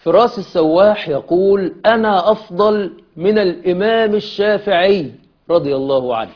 فراس السواح يقول أنا أفضل من الإمام الشافعي رضي الله عنه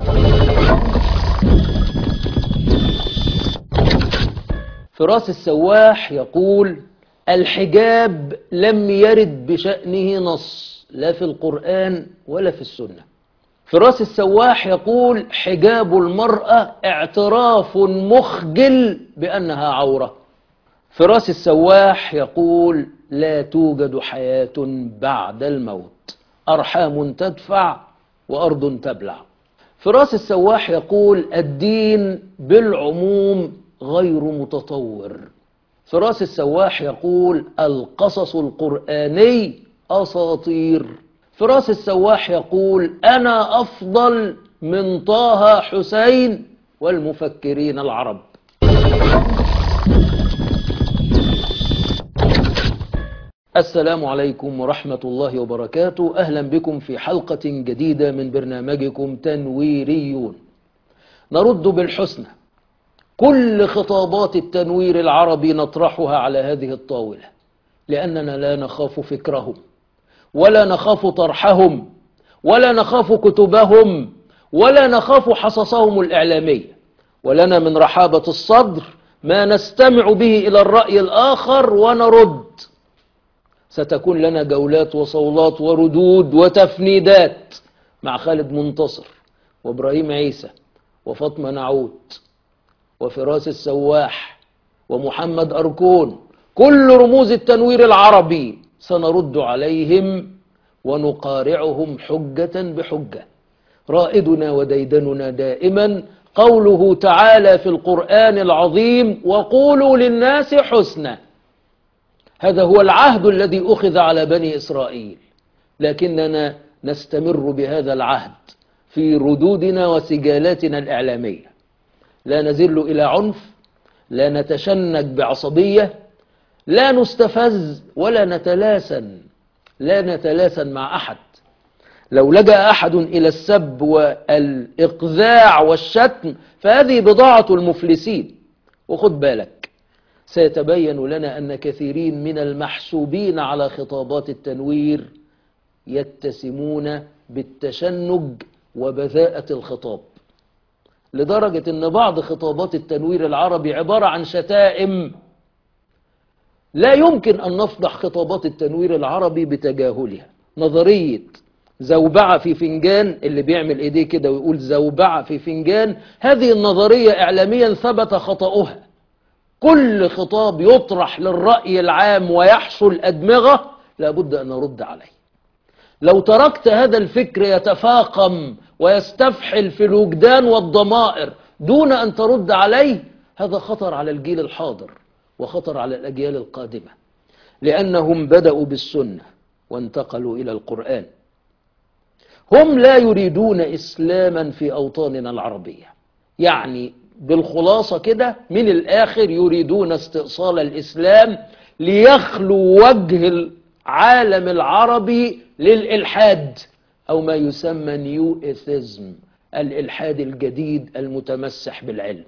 فراس السواح يقول الحجاب لم يرد بشأنه نص لا في القرآن ولا في السنة فراس السواح يقول حجاب المرأة اعتراف مخجل بأنها عورة فراس السواح يقول لا توجد حياة بعد الموت أرحام تدفع وأرض تبلع فراس السواح يقول الدين بالعموم غير متطور فراس السواح يقول القصص القرآني أساطير فراس السواح يقول أنا أفضل من طه حسين والمفكرين العرب السلام عليكم ورحمة الله وبركاته أهلا بكم في حلقة جديدة من برنامجكم تنويريون نرد بالحسنى كل خطابات التنوير العربي نطرحها على هذه الطاولة لأننا لا نخاف فكرهم ولا نخاف طرحهم ولا نخاف كتبهم ولا نخاف حصصهم الإعلامية ولنا من رحابة الصدر ما نستمع به إلى الرأي الآخر ونرد ستكون لنا جولات وصولات وردود وتفنيدات مع خالد منتصر وابراهيم عيسى وفاطمة نعوت وفراس السواح ومحمد أركون كل رموز التنوير العربي سنرد عليهم ونقارعهم حجة بحجة رائدنا وديدننا دائما قوله تعالى في القرآن العظيم وقولوا للناس حسنا هذا هو العهد الذي أخذ على بني إسرائيل لكننا نستمر بهذا العهد في ردودنا وسجالاتنا الإعلامية لا نزل إلى عنف لا نتشنج بعصبية لا نستفز ولا نتلاسن لا نتلاسن مع أحد لو لجأ أحد إلى السب والإقذاع والشتم فهذه بضاعة المفلسين وخد بالك سيتبين لنا أن كثيرين من المحسوبين على خطابات التنوير يتسمون بالتشنج وبذاءة الخطاب لدرجة أن بعض خطابات التنوير العربي عبارة عن شتائم لا يمكن أن نفضح خطابات التنوير العربي بتجاهلها نظرية زوبعة في فنجان اللي بيعمل ايديه كده ويقول زوبعة في فنجان هذه النظرية اعلاميا ثبت خطأها كل خطاب يطرح للرأي العام ويحصل أدمغة لابد أن نرد عليه لو تركت هذا الفكر يتفاقم ويستفحل في الوجدان والضمائر دون أن ترد عليه هذا خطر على الجيل الحاضر وخطر على الأجيال القادمة لأنهم بدأوا بالسنة وانتقلوا إلى القرآن هم لا يريدون إسلاما في أوطاننا العربية يعني بالخلاصة كده من الآخر يريدون استئصال الإسلام ليخلوا وجه العالم العربي للإلحاد أو ما يسمى نيو إيثيزم الإلحاد الجديد المتمسح بالعلم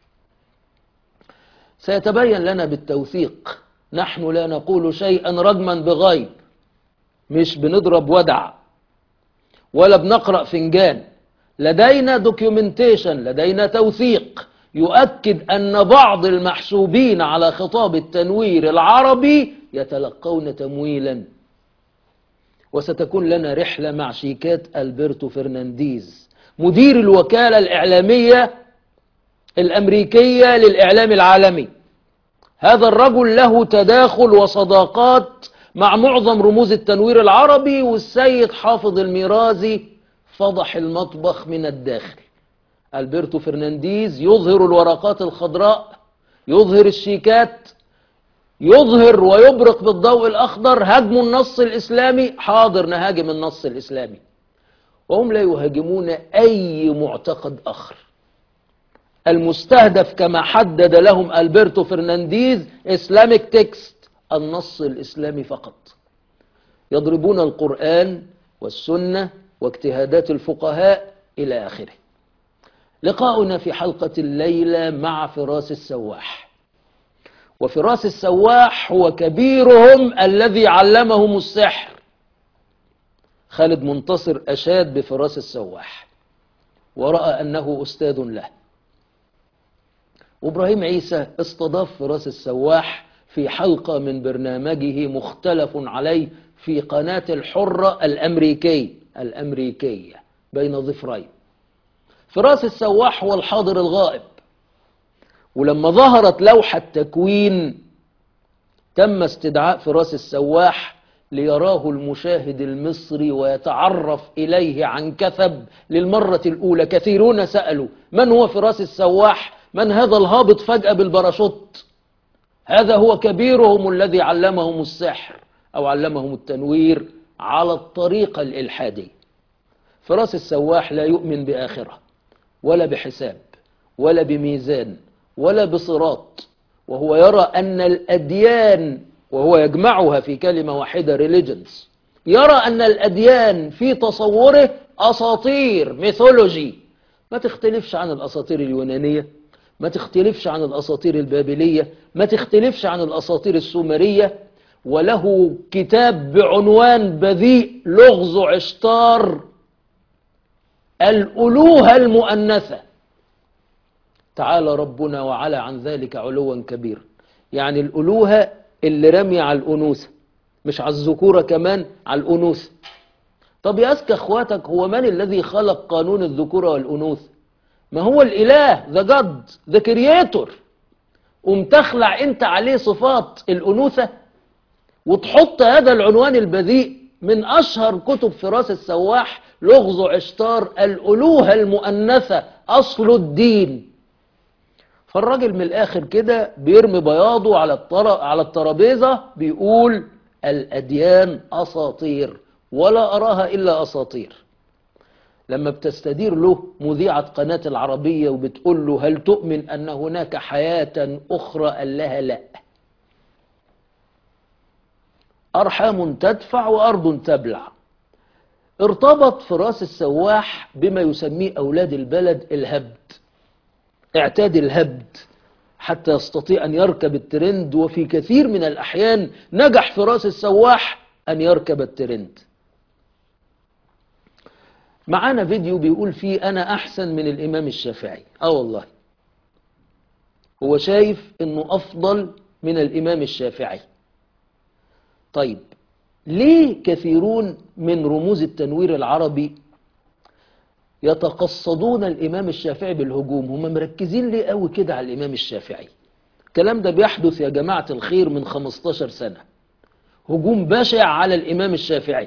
سيتبين لنا بالتوثيق نحن لا نقول شيئا رجما بغيب مش بنضرب ودع ولا بنقرأ فنجان لدينا دوكيومنتيشن لدينا توثيق يؤكد أن بعض المحسوبين على خطاب التنوير العربي يتلقون تمويلا وستكون لنا رحلة مع شيكات ألبرتو فرنانديز مدير الوكالة الإعلامية الأمريكية للإعلام العالمي هذا الرجل له تداخل وصداقات مع معظم رموز التنوير العربي والسيد حافظ الميرازي فضح المطبخ من الداخل ألبرتو فرنانديز يظهر الورقات الخضراء يظهر الشيكات يظهر ويبرق بالضوء الأخضر هجم النص الإسلامي حاضر نهاجم النص الإسلامي وهم لا يهاجمون أي معتقد آخر المستهدف كما حدد لهم ألبرتو فرنانديز إسلامك تكست النص الإسلامي فقط يضربون القرآن والسنة واجتهادات الفقهاء إلى آخره لقاؤنا في حلقة الليلة مع فراس السواح وفراس السواح هو كبيرهم الذي علمهم السحر خالد منتصر أشاد بفراس السواح ورأى أنه أستاذ له وإبراهيم عيسى استضاف فراس السواح في حلقة من برنامجه مختلف عليه في قناة الحرة الأمريكية الأمريكية بين ظفرين فراس السواح هو الحاضر الغائب ولما ظهرت لوحة تكوين تم استدعاء فراس السواح ليراه المشاهد المصري ويتعرف إليه عن كثب للمرة الأولى كثيرون سألوا من هو فراس السواح من هذا الهابط فجأة بالباراشوت هذا هو كبيرهم الذي علمهم السحر أو علمهم التنوير على الطريقة الإلحادية فراس السواح لا يؤمن بآخرة ولا بحساب ولا بميزان ولا بصراط وهو يرى أن الأديان وهو يجمعها في كلمة واحدة religions يرى أن الأديان في تصوره أساطير ميثولوجي ما تختلفش عن الأساطير اليونانية ما تختلفش عن الأساطير البابلية ما تختلفش عن الأساطير السومرية وله كتاب بعنوان بذيء لغز عشتار الألوهة المؤنثة تعالى ربنا وعلى عن ذلك علوا كبيرا يعني الألوهة اللي رمي على الأنوثة مش على الذكورة كمان على الأنوثة طب يا أذكى أخواتك هو من الذي خلق قانون الذكورة والأنوثة ما هو الإله ذا جاد ذا كرياتور قوم تخلع أنت عليه صفات الأنوثة وتحط هذا العنوان البذيء من أشهر كتب فراس السواح لغز عشتار الألوهة المؤنثة أصل الدين فالراجل من الآخر كده بيرمي بياضه على الطر... على الترابيزة بيقول الأديان أساطير ولا أراها إلا أساطير لما بتستدير له مذيعة قناة العربية وبتقول له هل تؤمن أن هناك حياة أخرى قال لها لا أرحام تدفع وأرض تبلع ارتبط فراس السواح بما يسميه أولاد البلد الهبد اعتاد الهبد حتى يستطيع أن يركب الترند وفي كثير من الأحيان نجح فراس السواح أن يركب الترند معانا فيديو بيقول فيه أنا أحسن من الإمام الشافعي آه والله هو شايف أنه أفضل من الإمام الشافعي طيب ليه كثيرون من رموز التنوير العربي يتقصدون الإمام الشافعي بالهجوم هم مركزين ليه قوي كده على الإمام الشافعي الكلام ده بيحدث يا جماعة الخير من 15 سنة هجوم بشع على الإمام الشافعي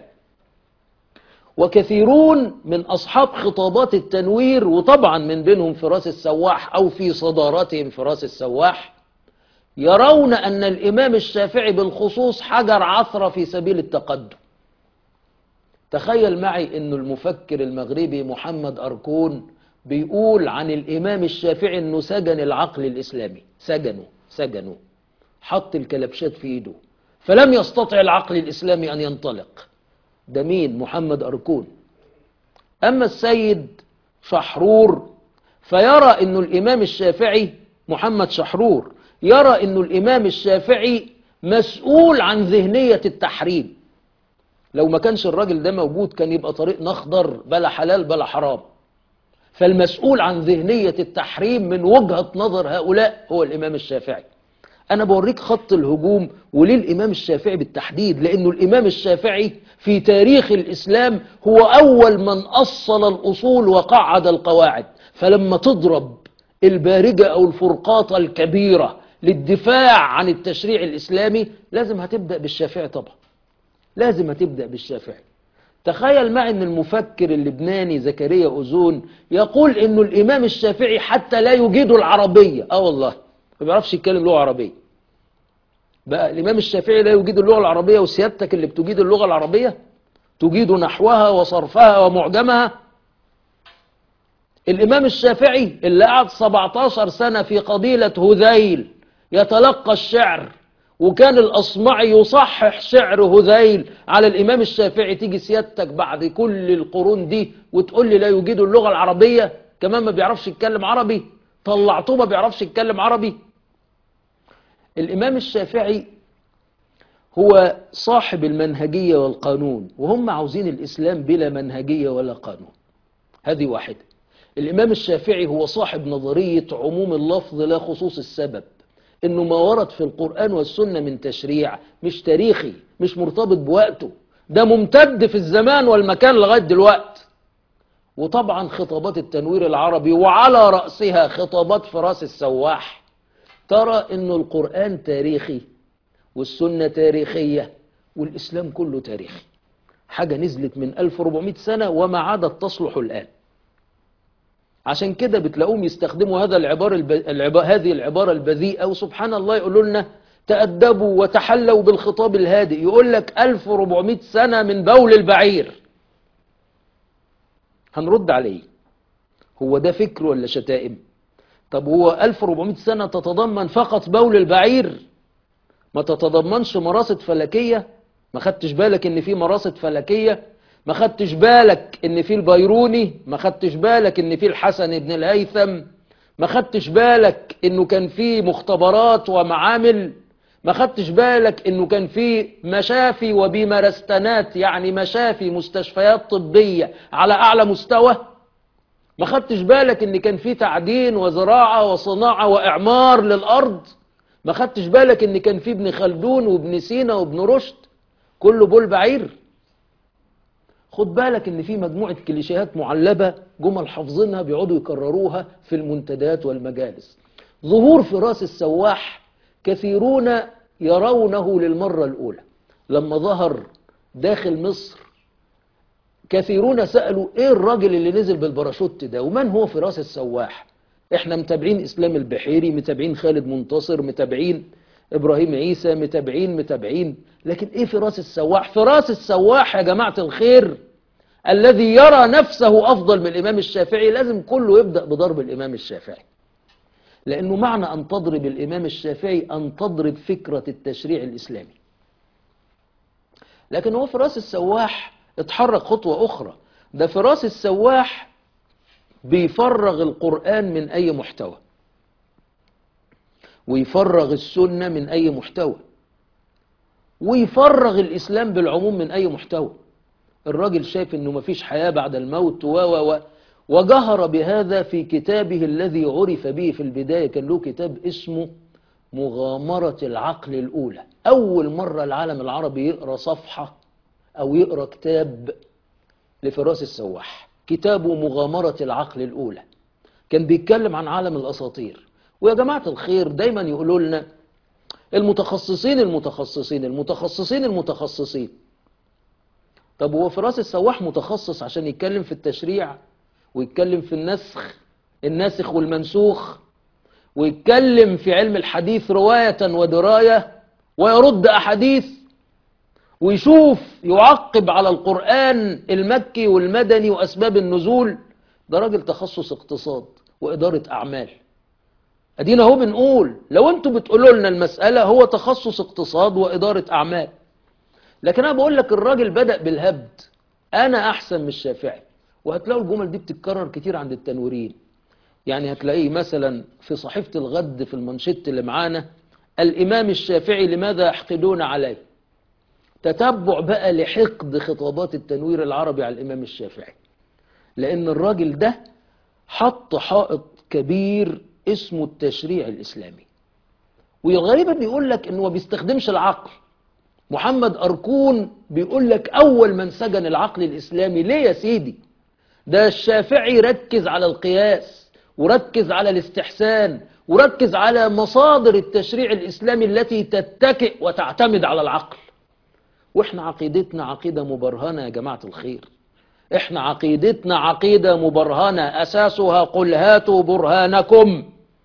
وكثيرون من أصحاب خطابات التنوير وطبعا من بينهم فراس السواح أو في صدارتهم فراس السواح يرون أن الإمام الشافعي بالخصوص حجر عثرة في سبيل التقدم تخيل معي أن المفكر المغربي محمد أركون بيقول عن الإمام الشافعي أنه سجن العقل الإسلامي سجنه سجنه حط الكلبشات في إيده فلم يستطع العقل الإسلامي أن ينطلق ده مين محمد أركون أما السيد شحرور فيرى أن الإمام الشافعي محمد شحرور يرى أن الإمام الشافعي مسؤول عن ذهنية التحريم لو ما كانش الراجل ده موجود كان يبقى طريق نخضر بلا حلال بلا حرام فالمسؤول عن ذهنية التحريم من وجهة نظر هؤلاء هو الإمام الشافعي أنا بوريك خط الهجوم وليه الإمام الشافعي بالتحديد لأنه الإمام الشافعي في تاريخ الإسلام هو أول من أصل الأصول وقعد القواعد فلما تضرب البارجة أو الفرقاطة الكبيرة للدفاع عن التشريع الإسلامي لازم هتبدأ بالشافعي طبعا لازم هتبدأ بالشافعي تخيل معي ان المفكر اللبناني زكريا أوزون يقول انه الامام الشافعي حتى لا يجيد العربية اه والله ما بيعرفش يتكلم لغة عربية بقى الامام الشافعي لا يجيد اللغة العربية وسيادتك اللي بتجيد اللغة العربية تجيد نحوها وصرفها ومعجمها الامام الشافعي اللي قعد 17 سنة في قبيلة هذيل يتلقى الشعر وكان الأصمعي يصحح شعر هذيل على الإمام الشافعي تيجي سيادتك بعد كل القرون دي وتقول لي لا يجيد اللغة العربية كمان ما بيعرفش يتكلم عربي طلعتوه ما بيعرفش يتكلم عربي الإمام الشافعي هو صاحب المنهجية والقانون وهم عاوزين الإسلام بلا منهجية ولا قانون هذه واحدة الإمام الشافعي هو صاحب نظرية عموم اللفظ لا خصوص السبب إنه ما ورد في القرآن والسنة من تشريع مش تاريخي مش مرتبط بوقته ده ممتد في الزمان والمكان لغاية دلوقت وطبعا خطابات التنوير العربي وعلى رأسها خطابات فراس السواح ترى إنه القرآن تاريخي والسنة تاريخية والإسلام كله تاريخي حاجة نزلت من 1400 سنة وما عادت تصلح الآن عشان كده بتلاقوهم يستخدموا هذا العبارة الب... العب... هذه العبارة البذيئة وسبحان الله يقولوا لنا تأدبوا وتحلوا بالخطاب الهادئ يقول لك 1400 سنة من بول البعير هنرد عليه هو ده فكر ولا شتائم طب هو 1400 سنة تتضمن فقط بول البعير ما تتضمنش مراصد فلكية ما خدتش بالك ان في مراصد فلكية ما خدتش بالك ان في البيروني ما خدتش بالك ان في الحسن بن الهيثم ما خدتش بالك انه كان في مختبرات ومعامل ما خدتش بالك انه كان في مشافي وبمرستنات يعني مشافي مستشفيات طبية على اعلى مستوى ما خدتش بالك ان كان في تعدين وزراعة وصناعة واعمار للارض ما خدتش بالك ان كان في ابن خلدون وابن سينا وابن رشد كله بول بعير خد بالك ان في مجموعة كليشيهات معلبة جمل حافظينها بيقعدوا يكرروها في المنتديات والمجالس ظهور فراس السواح كثيرون يرونه للمرة الأولى لما ظهر داخل مصر كثيرون سألوا ايه الراجل اللي نزل بالباراشوت ده ومن هو فراس السواح احنا متابعين اسلام البحيري متابعين خالد منتصر متابعين ابراهيم عيسى متابعين متابعين لكن ايه فراس السواح فراس السواح يا جماعة الخير الذي يرى نفسه افضل من الامام الشافعي لازم كله يبدأ بضرب الامام الشافعي لانه معنى ان تضرب الامام الشافعي ان تضرب فكرة التشريع الاسلامي لكن هو فراس السواح اتحرك خطوة اخرى ده فراس السواح بيفرغ القرآن من أي محتوى ويفرغ السنة من أي محتوى ويفرغ الإسلام بالعموم من أي محتوى الراجل شايف أنه مفيش حياة بعد الموت و و و وجهر بهذا في كتابه الذي عرف به في البداية كان له كتاب اسمه مغامرة العقل الأولى أول مرة العالم العربي يقرأ صفحة أو يقرأ كتاب لفراس السواح كتابه مغامرة العقل الأولى كان بيتكلم عن عالم الأساطير ويا جماعة الخير دايما يقولوا لنا المتخصصين المتخصصين المتخصصين المتخصصين طب هو فراس السواح متخصص عشان يتكلم في التشريع ويتكلم في النسخ الناسخ والمنسوخ ويتكلم في علم الحديث رواية ودراية ويرد أحاديث ويشوف يعقب على القرآن المكي والمدني وأسباب النزول ده راجل تخصص اقتصاد وإدارة أعمال أدينا هو بنقول لو أنتوا بتقولوا لنا المسألة هو تخصص اقتصاد وإدارة أعمال لكن أنا بقول لك الراجل بدأ بالهبد أنا أحسن من الشافعي وهتلاقوا الجمل دي بتتكرر كتير عند التنويرين يعني هتلاقيه مثلا في صحيفة الغد في المنشط اللي معانا الإمام الشافعي لماذا يحقدون عليه تتبع بقى لحقد خطابات التنوير العربي على الإمام الشافعي لأن الراجل ده حط حائط كبير اسمه التشريع الإسلامي والغريبة بيقول لك إنه ما بيستخدمش العقل محمد أركون بيقول لك أول من سجن العقل الإسلامي ليه يا سيدي ده الشافعي ركز على القياس وركز على الاستحسان وركز على مصادر التشريع الإسلامي التي تتكئ وتعتمد على العقل واحنا عقيدتنا عقيدة مبرهنة يا جماعة الخير احنا عقيدتنا عقيدة مبرهنة اساسها قل هاتوا برهانكم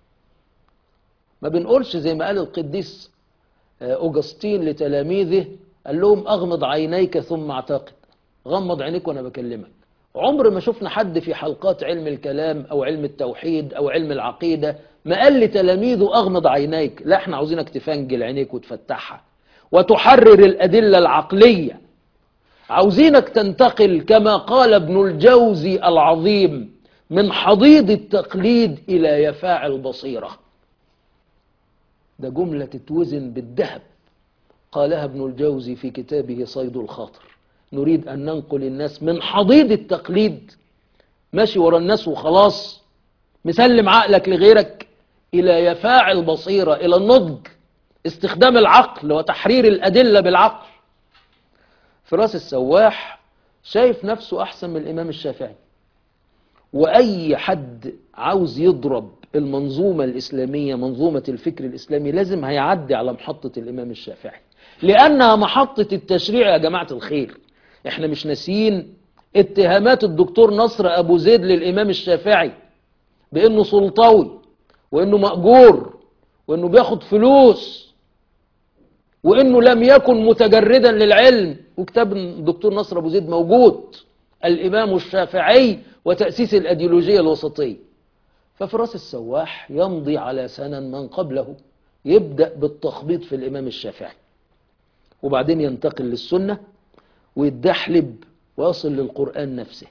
ما بنقولش زي ما قال القديس اوجسطين لتلاميذه قال لهم اغمض عينيك ثم اعتقد غمض عينيك وانا بكلمك عمر ما شفنا حد في حلقات علم الكلام او علم التوحيد او علم العقيدة ما قال لتلاميذه اغمض عينيك لا احنا عاوزينك تفنجل عينيك وتفتحها وتحرر الأدلة العقلية عاوزينك تنتقل كما قال ابن الجوزي العظيم من حضيض التقليد إلى يفاع البصيرة ده جملة تتوزن بالذهب قالها ابن الجوزي في كتابه صيد الخاطر نريد أن ننقل الناس من حضيض التقليد ماشي ورا الناس وخلاص مسلم عقلك لغيرك إلى يفاع البصيرة إلى النضج استخدام العقل وتحرير الأدلة بالعقل فراس السواح شايف نفسه أحسن من الإمام الشافعي وأي حد عاوز يضرب المنظومة الإسلامية منظومة الفكر الإسلامي لازم هيعدي على محطة الإمام الشافعي لأنها محطة التشريع يا جماعة الخير احنا مش ناسيين اتهامات الدكتور نصر أبو زيد للإمام الشافعي بأنه سلطوي وأنه مأجور وأنه بياخد فلوس وأنه لم يكن متجردا للعلم وكتاب الدكتور نصر أبو زيد موجود الإمام الشافعي وتأسيس الأديولوجية الوسطية ففراس السواح يمضي على سنن من قبله يبدأ بالتخبيط في الإمام الشافعي وبعدين ينتقل للسنة ويتدحلب ويصل للقرآن نفسه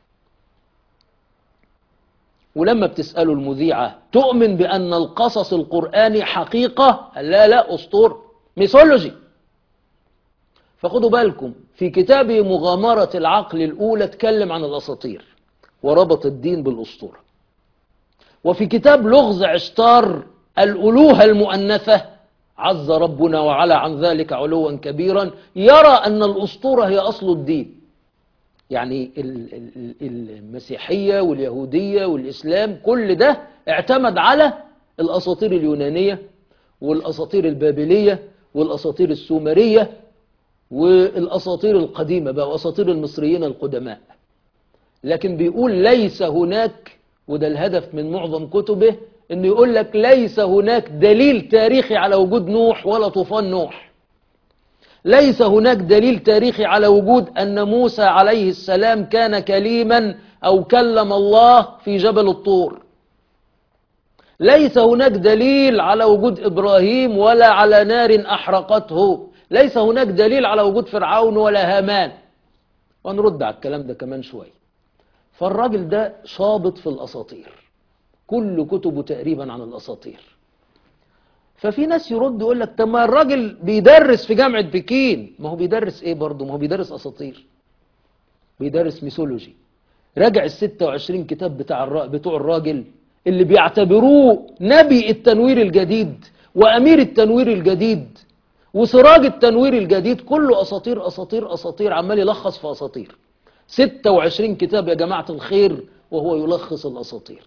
ولما بتسأله المذيعة تؤمن بأن القصص القرآني حقيقة لا لا أسطور ميثولوجي فخدوا بالكم في كتابه مغامرة العقل الأولى اتكلم عن الأساطير وربط الدين بالأسطورة وفي كتاب لغز عشتار الألوهة المؤنثة عز ربنا وعلى عن ذلك علوا كبيرا يرى أن الأسطورة هي أصل الدين يعني المسيحية واليهودية والإسلام كل ده اعتمد على الأساطير اليونانية والأساطير البابلية والأساطير السومرية والأساطير القديمة بقى وأساطير المصريين القدماء لكن بيقول ليس هناك وده الهدف من معظم كتبه انه يقول لك ليس هناك دليل تاريخي على وجود نوح ولا طوفان نوح ليس هناك دليل تاريخي على وجود أن موسى عليه السلام كان كليما أو كلم الله في جبل الطور ليس هناك دليل على وجود إبراهيم ولا على نار أحرقته ليس هناك دليل على وجود فرعون ولا هامان ونرد على الكلام ده كمان شوية فالراجل ده شابط في الأساطير كل كتبه تقريبا عن الأساطير ففي ناس يرد يقول لك طب ما الراجل بيدرس في جامعة بكين ما هو بيدرس ايه برضه ما هو بيدرس اساطير بيدرس ميثولوجي راجع ال 26 كتاب بتاع الرا... بتوع الراجل اللي بيعتبروه نبي التنوير الجديد وامير التنوير الجديد وسراج التنوير الجديد كله اساطير اساطير اساطير عمال يلخص في اساطير 26 كتاب يا جماعة الخير وهو يلخص الاساطير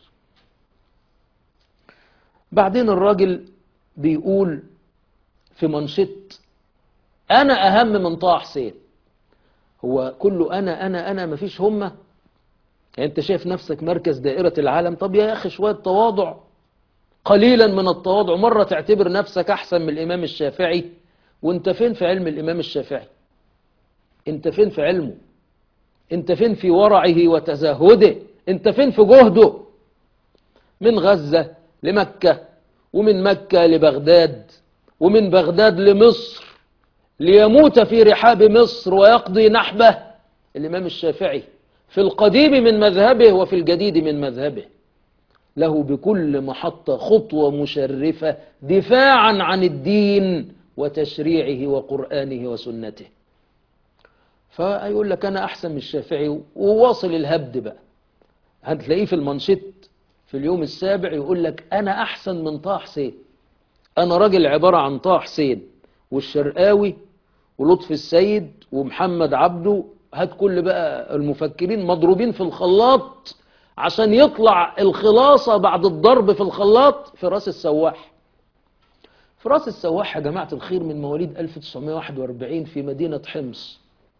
بعدين الراجل بيقول في منشط أنا أهم من طه حسين هو كله أنا أنا أنا مفيش همة يعني أنت شايف نفسك مركز دائرة العالم طب يا أخي شوية تواضع قليلا من التواضع مرة تعتبر نفسك أحسن من الإمام الشافعي وأنت فين في علم الإمام الشافعي أنت فين في علمه أنت فين في ورعه وتزهده أنت فين في جهده من غزة لمكة ومن مكة لبغداد ومن بغداد لمصر ليموت في رحاب مصر ويقضي نحبه الإمام الشافعي في القديم من مذهبه وفي الجديد من مذهبه له بكل محطة خطوة مشرفة دفاعا عن الدين وتشريعه وقرآنه وسنته فيقول لك أنا أحسن من الشافعي وواصل الهبد بقى هتلاقيه في المنشط في اليوم السابع يقول لك أنا أحسن من طه حسين أنا راجل عبارة عن طه حسين والشرقاوي ولطفي السيد ومحمد عبده هات كل بقى المفكرين مضروبين في الخلاط عشان يطلع الخلاصة بعد الضرب في الخلاط في راس السواح في راس السواح يا جماعة الخير من مواليد 1941 في مدينة حمص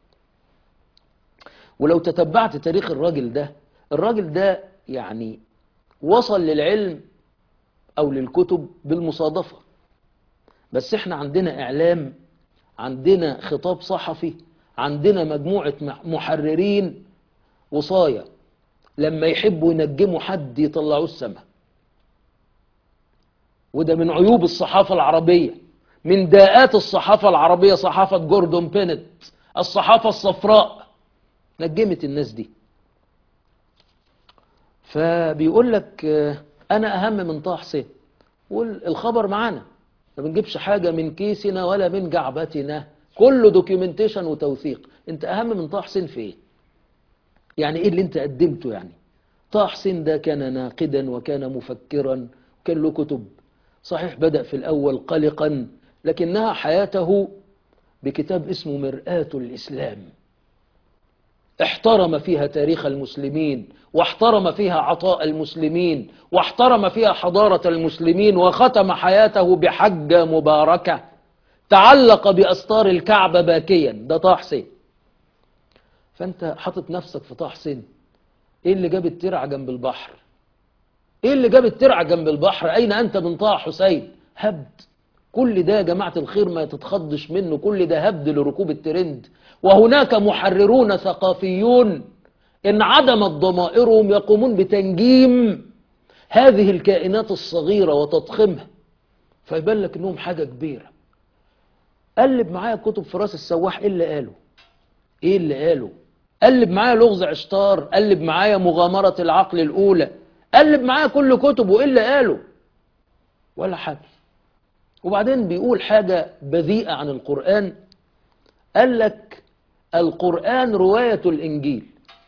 ولو تتبعت تاريخ الراجل ده الراجل ده يعني وصل للعلم او للكتب بالمصادفة بس احنا عندنا اعلام عندنا خطاب صحفي عندنا مجموعة محررين وصايا لما يحبوا ينجموا حد يطلعوه السماء وده من عيوب الصحافة العربية من داءات الصحافة العربية صحافة جوردون بينت الصحافة الصفراء نجمت الناس دي فبيقول لك أنا أهم من طه حسين والخبر معانا ما بنجيبش حاجة من كيسنا ولا من جعبتنا كله دوكيومنتيشن وتوثيق انت اهم من طه حسين في ايه يعني ايه اللي انت قدمته يعني طه حسين ده كان ناقدا وكان مفكرا وكان له كتب صحيح بدأ في الأول قلقا لكنها حياته بكتاب اسمه مرآة الإسلام احترم فيها تاريخ المسلمين واحترم فيها عطاء المسلمين واحترم فيها حضارة المسلمين وختم حياته بحجة مباركة تعلق بأستار الكعبة باكيا ده طه حسين فانت حاطط نفسك في طه حسين ايه اللي جاب الترعة جنب البحر ايه اللي جاب الترعة جنب البحر اين انت من طه حسين هبد كل ده يا جماعة الخير ما تتخضش منه كل ده هبد لركوب الترند وهناك محررون ثقافيون إن عدمت ضمائرهم يقومون بتنجيم هذه الكائنات الصغيرة وتضخيمها فيبان لك إنهم حاجة كبيرة قلب معايا كتب فراس السواح إيه اللي قاله إيه اللي قاله قلب معايا لغز عشتار قلب معايا مغامرة العقل الأولى قلب معايا كل كتبه إيه اللي قاله ولا حاجة وبعدين بيقول حاجة بذيئة عن القرآن قال لك القرآن رواية الإنجيل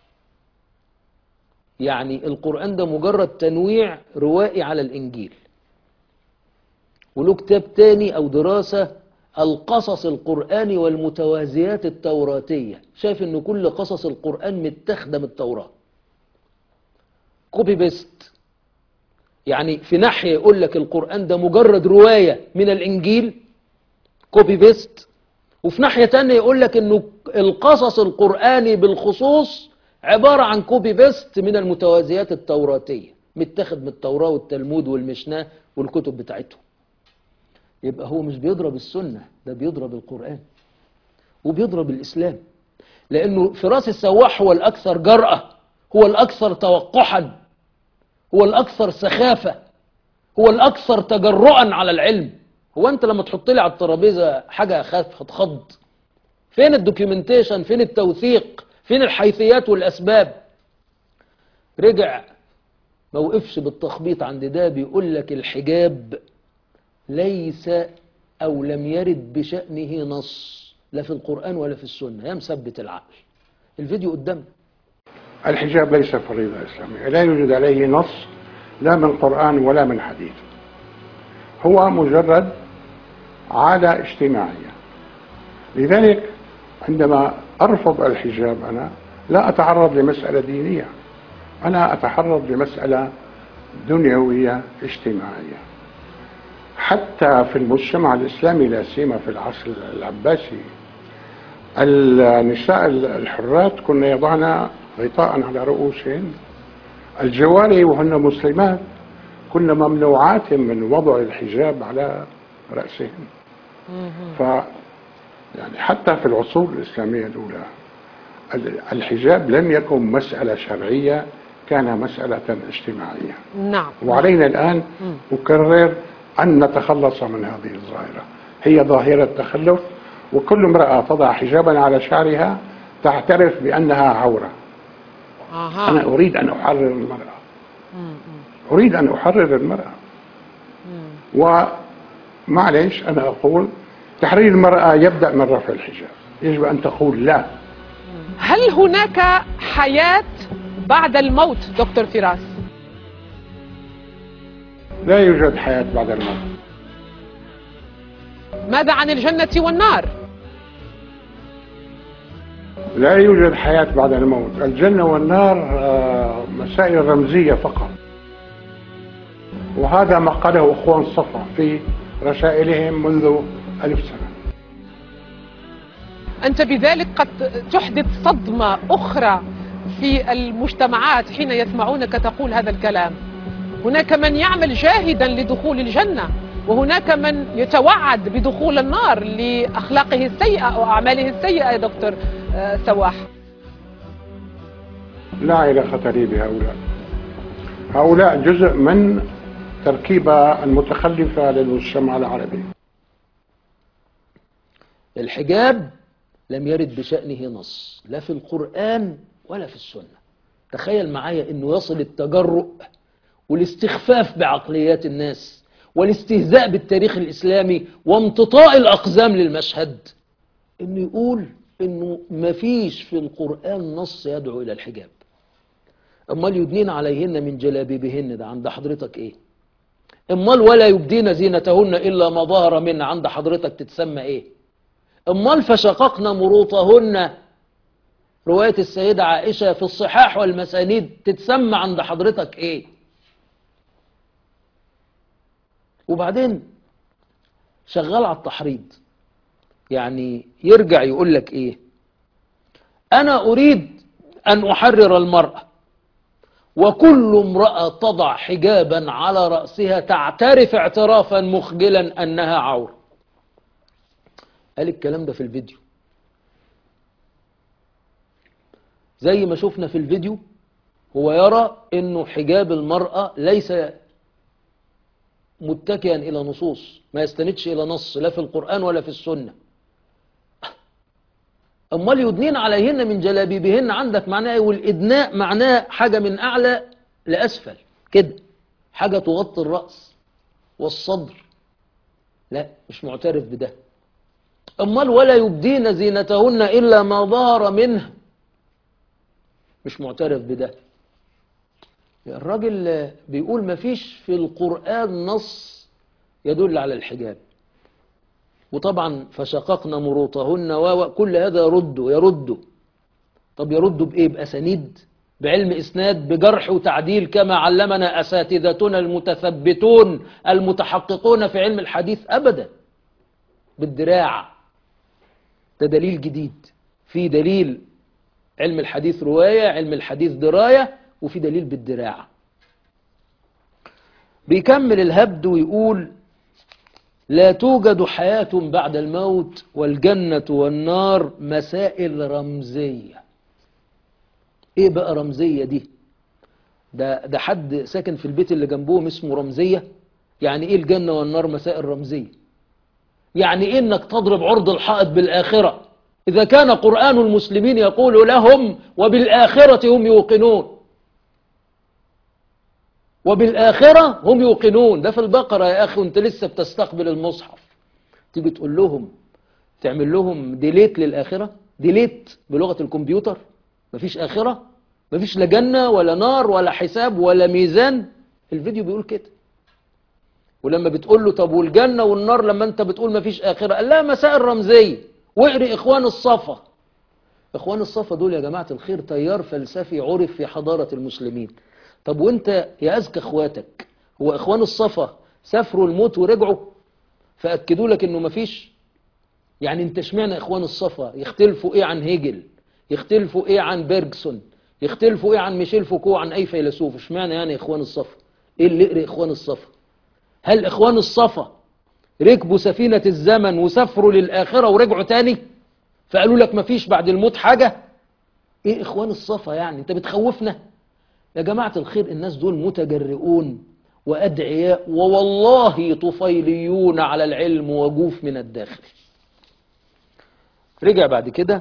يعني القرآن ده مجرد تنويع روائي على الإنجيل وله كتاب تاني أو دراسة القصص القرآني والمتوازيات التوراتية شايف أن كل قصص القرآن متخدم التوراة كوبي بيست يعني في ناحية يقول لك القرآن ده مجرد رواية من الإنجيل كوبي بيست وفي ناحية تانية يقول لك انه القصص القرآني بالخصوص عبارة عن كوبي بيست من المتوازيات التوراتية متاخد من التوراة والتلمود والمشناه والكتب بتاعتهم يبقى هو مش بيضرب السنة ده بيضرب القرآن وبيضرب الإسلام لأنه فراس السواح هو الأكثر جرأة هو الأكثر توقحا هو الأكثر سخافة هو الأكثر تجرؤا على العلم هو أنت لما تحط لي على الترابيزة حاجة أخاف هتخض فين الدوكيومنتيشن فين التوثيق فين الحيثيات والأسباب رجع ما وقفش بالتخبيط عند ده بيقول لك الحجاب ليس أو لم يرد بشأنه نص لا في القرآن ولا في السنة يا مثبت العقل الفيديو قدامنا الحجاب ليس فريضة إسلامية لا يوجد عليه نص لا من قرآن ولا من حديث هو مجرد عادة اجتماعية لذلك عندما أرفض الحجاب أنا لا أتعرض لمسألة دينية أنا أتعرض لمسألة دنيوية اجتماعية حتى في المجتمع الإسلامي لا سيما في العصر العباسي النساء الحرات كن يضعن غطاء على رؤوسهن الجواري وهن مسلمات كن ممنوعات من وضع الحجاب على رأسهن ف يعني حتى في العصور الإسلامية الأولى الحجاب لم يكن مسألة شرعية كان مسألة اجتماعية نعم وعلينا الآن أكرر أن نتخلص من هذه الظاهرة هي ظاهرة تخلف وكل امرأة تضع حجابا على شعرها تعترف بأنها عورة أها. أنا أريد أن أحرر المرأة أريد أن أحرر المرأة ومعليش أنا أقول تحرير المرأة يبدأ من رفع الحجاب يجب أن تقول لا هل هناك حياة بعد الموت دكتور فراس لا يوجد حياة بعد الموت ماذا عن الجنة والنار لا يوجد حياة بعد الموت الجنة والنار آه، مسائل رمزية فقط وهذا ما قاله أخوان صفا في رسائلهم منذ ألف سنة أنت بذلك قد تحدث صدمة أخرى في المجتمعات حين يسمعونك تقول هذا الكلام هناك من يعمل جاهدا لدخول الجنة وهناك من يتوعد بدخول النار لأخلاقه السيئة أو أعماله السيئة يا دكتور آه، سواح لا علاقة لي بهؤلاء هؤلاء جزء من تركيبة المتخلفة للمجتمع العربي الحجاب لم يرد بشأنه نص لا في القرآن ولا في السنة تخيل معايا انه يصل التجرؤ والاستخفاف بعقليات الناس والاستهزاء بالتاريخ الإسلامي وامتطاء الأقزام للمشهد إنه يقول إنه مفيش في القرآن نص يدعو إلى الحجاب أمال يدنين عليهن من جلابيبهن ده عند حضرتك إيه أمال ولا يبدين زينتهن إلا ما ظهر منها عند حضرتك تتسمى إيه أمال فشققنا مروطهن رواية السيدة عائشة في الصحاح والمسانيد تتسمى عند حضرتك إيه وبعدين شغال على التحريض يعني يرجع يقول لك ايه انا اريد ان احرر المرأة وكل امرأة تضع حجابا على رأسها تعترف اعترافا مخجلا انها عورة قال الكلام ده في الفيديو زي ما شفنا في الفيديو هو يرى انه حجاب المرأة ليس متكئا إلى نصوص ما يستندش إلى نص لا في القرآن ولا في السنة أمال يدنين عليهن من جلابيبهن عندك معناه إيه والإدناء معناه حاجة من أعلى لأسفل كده حاجة تغطي الرأس والصدر لا مش معترف بده أمال ولا يبدين زينتهن إلا ما ظهر منها مش معترف بده الراجل بيقول ما فيش في القرآن نص يدل على الحجاب وطبعا فشققنا مروطهن وكل هذا يرده يرده طب يرده بإيه بأسانيد بعلم إسناد بجرح وتعديل كما علمنا أساتذتنا المتثبتون المتحققون في علم الحديث أبدا بالدراع ده دليل جديد في دليل علم الحديث رواية علم الحديث دراية وفي دليل بالدراع بيكمل الهبد ويقول لا توجد حياة بعد الموت والجنة والنار مسائل رمزية ايه بقى رمزية دي ده, ده حد ساكن في البيت اللي جنبهم اسمه رمزية يعني ايه الجنة والنار مسائل رمزية يعني إيه انك تضرب عرض الحائط بالآخرة إذا كان قرآن المسلمين يقول لهم وبالآخرة هم يوقنون وبالآخرة هم يوقنون ده في البقرة يا أخي وانت لسه بتستقبل المصحف تيجي تقول لهم تعمل لهم ديليت للآخرة ديليت بلغة الكمبيوتر مفيش آخرة مفيش لا جنة ولا نار ولا حساب ولا ميزان الفيديو بيقول كده ولما بتقول له طب والجنة والنار لما انت بتقول مفيش آخرة قال لها مسائل رمزية واقري إخوان الصفا إخوان الصفا دول يا جماعة الخير تيار فلسفي عرف في حضارة المسلمين طب وانت يا أذكى اخواتك هو إخوان الصفا سافروا الموت ورجعوا فأكدوا لك إنه مفيش يعني انت اشمعنى إخوان الصفا يختلفوا إيه عن هيجل يختلفوا إيه عن بيرجسون يختلفوا إيه عن ميشيل فوكو عن أي فيلسوف اشمعنى يعني إخوان الصفا إيه اللي يقري إخوان الصفا هل إخوان الصفا ركبوا سفينة الزمن وسافروا للآخرة ورجعوا تاني فقالوا لك مفيش بعد الموت حاجة ايه إخوان الصفا يعني انت بتخوفنا يا جماعة الخير الناس دول متجرئون وأدعياء ووالله طفيليون على العلم وجوف من الداخل رجع بعد كده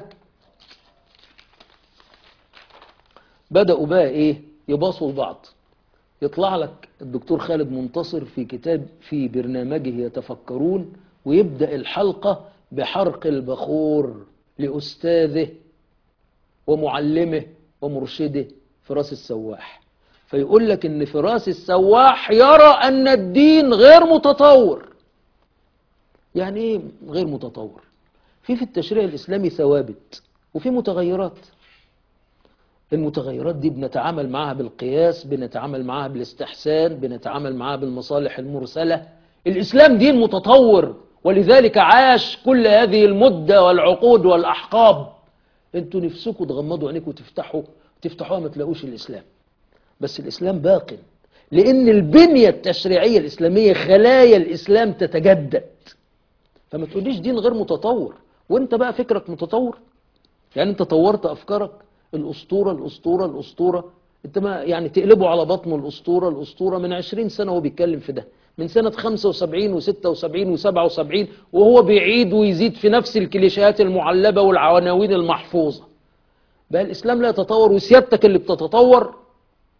بدأوا بقى ايه يباصوا لبعض يطلع لك الدكتور خالد منتصر في كتاب في برنامجه يتفكرون ويبدأ الحلقة بحرق البخور لأستاذه ومعلمه ومرشده فراس السواح فيقول لك ان فراس السواح يرى ان الدين غير متطور يعني ايه غير متطور في في التشريع الاسلامي ثوابت وفي متغيرات المتغيرات دي بنتعامل معاها بالقياس بنتعامل معاها بالاستحسان بنتعامل معاها بالمصالح المرسلة الإسلام دين متطور ولذلك عاش كل هذه المدة والعقود والأحقاب انتوا نفسكم تغمضوا عينيكم وتفتحوا تفتحوها ما تلاقوش الإسلام بس الإسلام باق لأن البنية التشريعية الإسلامية خلايا الإسلام تتجدد فما تقوليش دين غير متطور وانت بقى فكرك متطور يعني انت طورت أفكارك الأسطورة الأسطورة الأسطورة انت ما يعني تقلبوا على بطنه الأسطورة الأسطورة من عشرين سنة وهو بيتكلم في ده من سنة 75 و76 و77 وهو بيعيد ويزيد في نفس الكليشيهات المعلبة والعناوين المحفوظة بقى الإسلام لا يتطور وسيادتك اللي بتتطور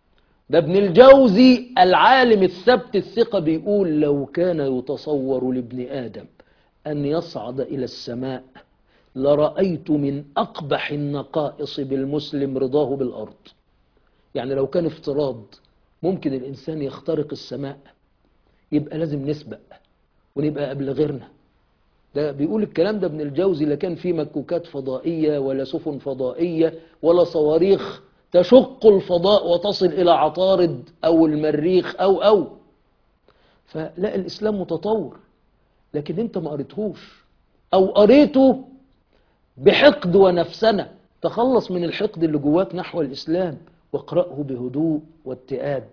ده ابن الجوزي العالم الثبت الثقة بيقول لو كان يتصور لابن آدم أن يصعد إلى السماء لرأيت من أقبح النقائص بالمسلم رضاه بالأرض يعني لو كان افتراض ممكن الإنسان يخترق السماء يبقى لازم نسبق ونبقى قبل غيرنا ده بيقول الكلام ده ابن الجوزي لا كان في مكوكات فضائية ولا سفن فضائية ولا صواريخ تشق الفضاء وتصل إلى عطارد أو المريخ أو أو فلا الإسلام متطور لكن أنت ما قريتهوش أو قريته بحقد ونفسنة تخلص من الحقد اللي جواك نحو الإسلام واقرأه بهدوء واتئاد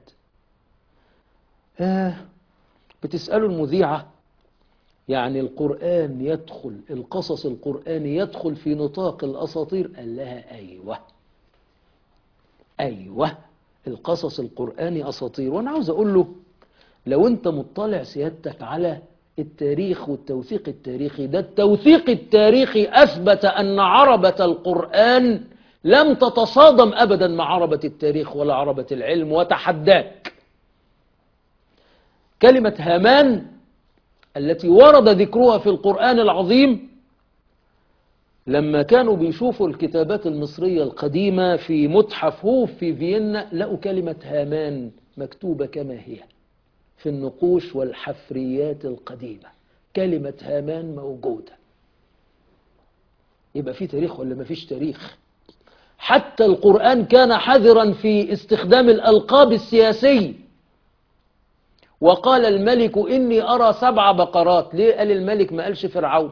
آه بتسألوا المذيعة يعني القرآن يدخل القصص القرآني يدخل في نطاق الأساطير قال لها أيوة أيوة القصص القرآني أساطير وأنا عاوز أقول له لو أنت مطلع سيادتك على التاريخ والتوثيق التاريخي ده التوثيق التاريخي أثبت أن عربة القرآن لم تتصادم أبدا مع عربة التاريخ ولا عربة العلم وتحداك كلمة هامان التي ورد ذكرها في القرآن العظيم لما كانوا بيشوفوا الكتابات المصرية القديمة في متحف هوف في فيينا لقوا كلمة هامان مكتوبة كما هي في النقوش والحفريات القديمة كلمة هامان موجودة يبقى في تاريخ ولا ما فيش تاريخ حتى القرآن كان حذرا في استخدام الألقاب السياسية وقال الملك إني أرى سبع بقرات ليه قال الملك ما قالش فرعون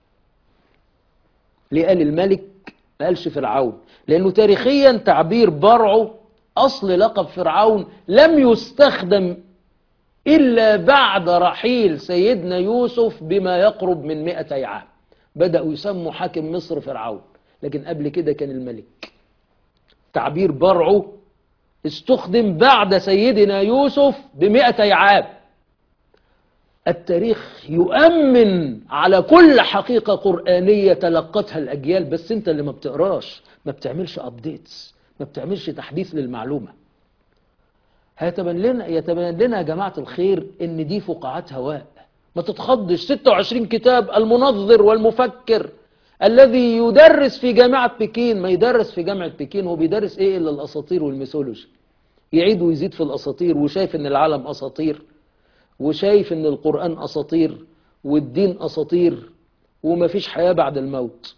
ليه قال الملك ما قالش فرعون لأنه تاريخيا تعبير برعه أصل لقب فرعون لم يستخدم إلا بعد رحيل سيدنا يوسف بما يقرب من مئتي عام بدأوا يسموا حاكم مصر فرعون لكن قبل كده كان الملك تعبير برعه استخدم بعد سيدنا يوسف بمئتي عام التاريخ يؤمن على كل حقيقة قرآنية تلقتها الأجيال بس انت اللي ما بتقراش ما بتعملش أبديتس ما بتعملش تحديث للمعلومة هيتبين لنا يتبين لنا يا جماعة الخير ان دي فقاعات هواء ما تتخضش 26 كتاب المنظر والمفكر الذي يدرس في جامعة بكين ما يدرس في جامعة بكين هو بيدرس ايه الا الاساطير والميثولوجي يعيد ويزيد في الاساطير وشايف ان العالم اساطير وشايف ان القرآن اساطير والدين اساطير وما فيش حياة بعد الموت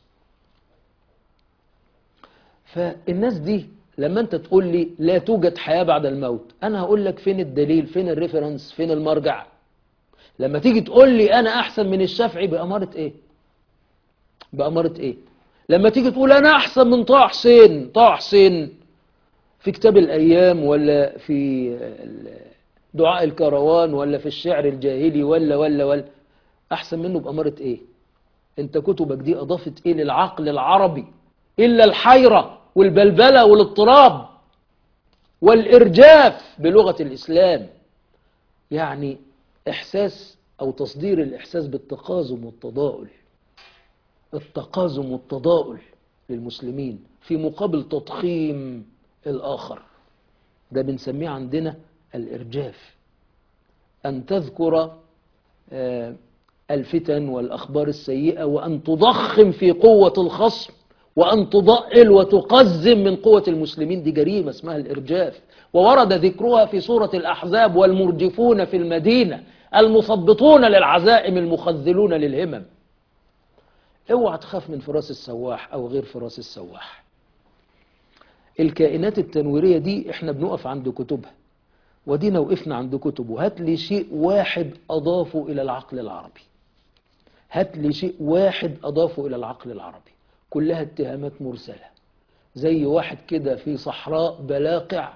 فالناس دي لما انت تقول لي لا توجد حياة بعد الموت انا هقول لك فين الدليل فين الريفرنس فين المرجع لما تيجي تقول لي انا احسن من الشافعي بأمارة ايه بأمارة ايه لما تيجي تقول انا احسن من طه حسين طه حسين في كتاب الايام ولا في دعاء الكروان ولا في الشعر الجاهلي ولا ولا ولا احسن منه بأمارة ايه انت كتبك دي اضافت ايه للعقل العربي الا الحيرة والبلبلة والاضطراب والارجاف بلغة الاسلام يعني احساس او تصدير الاحساس بالتقازم والتضاؤل التقازم والتضاؤل للمسلمين في مقابل تضخيم الآخر ده بنسميه عندنا الإرجاف أن تذكر آه، الفتن والأخبار السيئة وأن تضخم في قوة الخصم وأن تضئل وتقزم من قوة المسلمين دي جريمة اسمها الإرجاف وورد ذكرها في سورة الأحزاب والمرجفون في المدينة المثبطون للعزائم المخذلون للهمم اوعى تخاف من فراس السواح او غير فراس السواح الكائنات التنويرية دي احنا بنقف عند كتبها ودينا وقفنا عند كتبه هات لي شيء واحد اضافه الى العقل العربي هات لي شيء واحد اضافه الى العقل العربي كلها اتهامات مرسلة زي واحد كده في صحراء بلاقع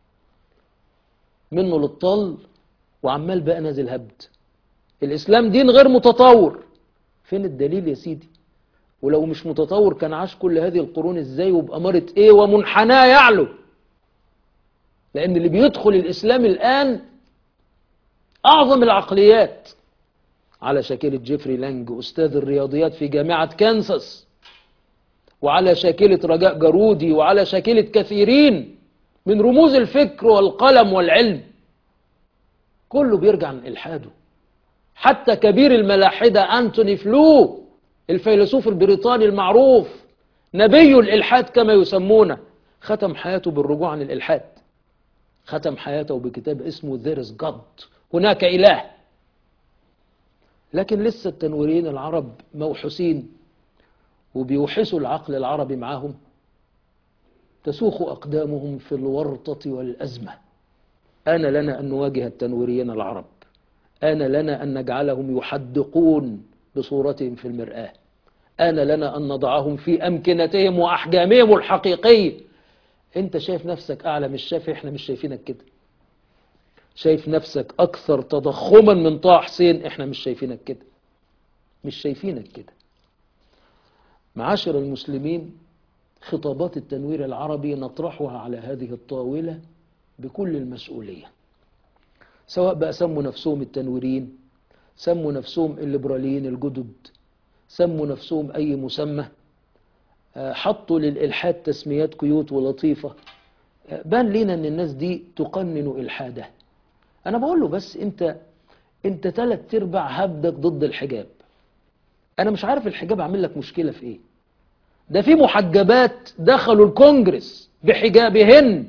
منه للطل وعمال بقى نازل هبد الاسلام دين غير متطور فين الدليل يا سيدي ولو مش متطور كان عاش كل هذه القرون ازاي وبأمارة ايه ومنحناه يعلو لان اللي بيدخل الاسلام الان اعظم العقليات على شاكلة جيفري لانج استاذ الرياضيات في جامعة كانساس وعلى شاكلة رجاء جارودي وعلى شاكلة كثيرين من رموز الفكر والقلم والعلم كله بيرجع عن إلحاده حتى كبير الملاحدة أنتوني فلو الفيلسوف البريطاني المعروف نبي الإلحاد كما يسمونه ختم حياته بالرجوع عن الإلحاد ختم حياته بكتاب اسمه There is God هناك إله لكن لسه التنويريين العرب موحوسين وبيوحسوا العقل العربي معاهم تسوخ أقدامهم في الورطة والأزمة آن لنا أن نواجه التنويريين العرب آن لنا أن نجعلهم يحدقون بصورتهم في المرآة آن لنا أن نضعهم في أمكنتهم وأحجامهم الحقيقية أنت شايف نفسك أعلى مش شايف إحنا مش شايفينك كده شايف نفسك أكثر تضخما من طه حسين إحنا مش شايفينك كده مش شايفينك كده معاشر المسلمين خطابات التنوير العربي نطرحها على هذه الطاولة بكل المسؤولية سواء بقى سموا نفسهم التنويرين سموا نفسهم الليبراليين الجدد سموا نفسهم أي مسمى آه، حطوا للإلحاد تسميات كيوت ولطيفة آه، بان لنا أن الناس دي تقنن إلحاده أنا بقول له بس أنت أنت تلات أرباع هبدك ضد الحجاب أنا مش عارف الحجاب عامل لك مشكلة في إيه ده في محجبات دخلوا الكونجرس بحجابهن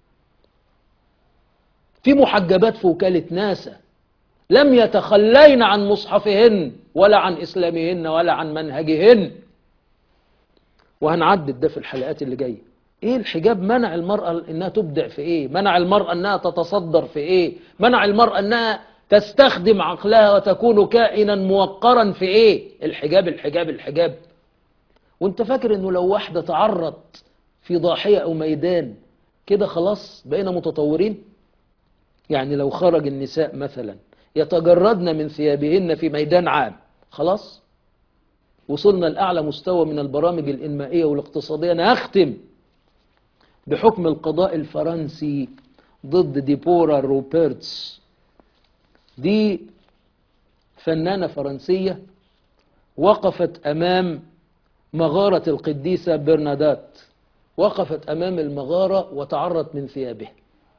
في محجبات في وكالة ناسا لم يتخلين عن مصحفهن ولا عن إسلامهن ولا عن منهجهن وهنعدد ده في الحلقات اللي جاية ايه الحجاب منع المرأة انها تبدع في ايه منع المرأة انها تتصدر في ايه منع المرأة انها تستخدم عقلها وتكون كائنا موقرا في ايه الحجاب الحجاب الحجاب وانت فاكر انه لو واحدة تعرض في ضاحية او ميدان كده خلاص بقينا متطورين يعني لو خرج النساء مثلا يتجردن من ثيابهن في ميدان عام خلاص وصلنا لأعلى مستوى من البرامج الإنمائية والاقتصادية أنا هختم بحكم القضاء الفرنسي ضد ديبورا روبرتس دي فنانة فرنسية وقفت أمام مغارة القديسة برنادات وقفت أمام المغارة وتعرت من ثيابها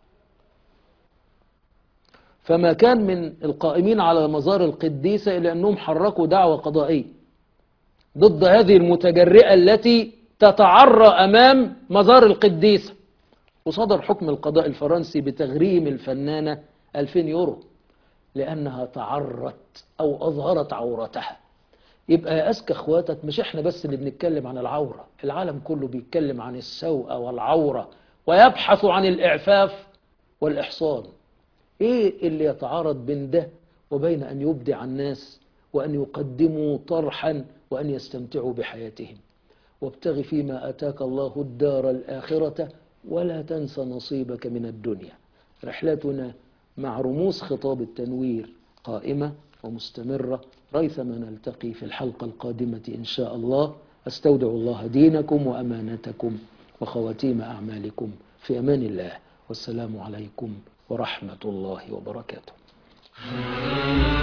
فما كان من القائمين على مزار القديسة إلا أنهم حركوا دعوة قضائية ضد هذه المتجرئة التي تتعرى أمام مزار القديسة وصدر حكم القضاء الفرنسي بتغريم الفنانة 2000 يورو لأنها تعرت أو أظهرت عورتها يبقى يا أذكى أخواتك مش إحنا بس اللي بنتكلم عن العورة العالم كله بيتكلم عن السوء والعورة ويبحث عن الإعفاف والإحصان ايه اللي يتعارض بين ده وبين ان يبدع الناس وان يقدموا طرحا وان يستمتعوا بحياتهم وابتغ فيما اتاك الله الدار الاخره ولا تنس نصيبك من الدنيا رحلتنا مع رموز خطاب التنوير قائمه ومستمره ريثما نلتقي في الحلقه القادمه ان شاء الله استودع الله دينكم وامانتكم وخواتيم اعمالكم في امان الله والسلام عليكم ورحمة الله وبركاته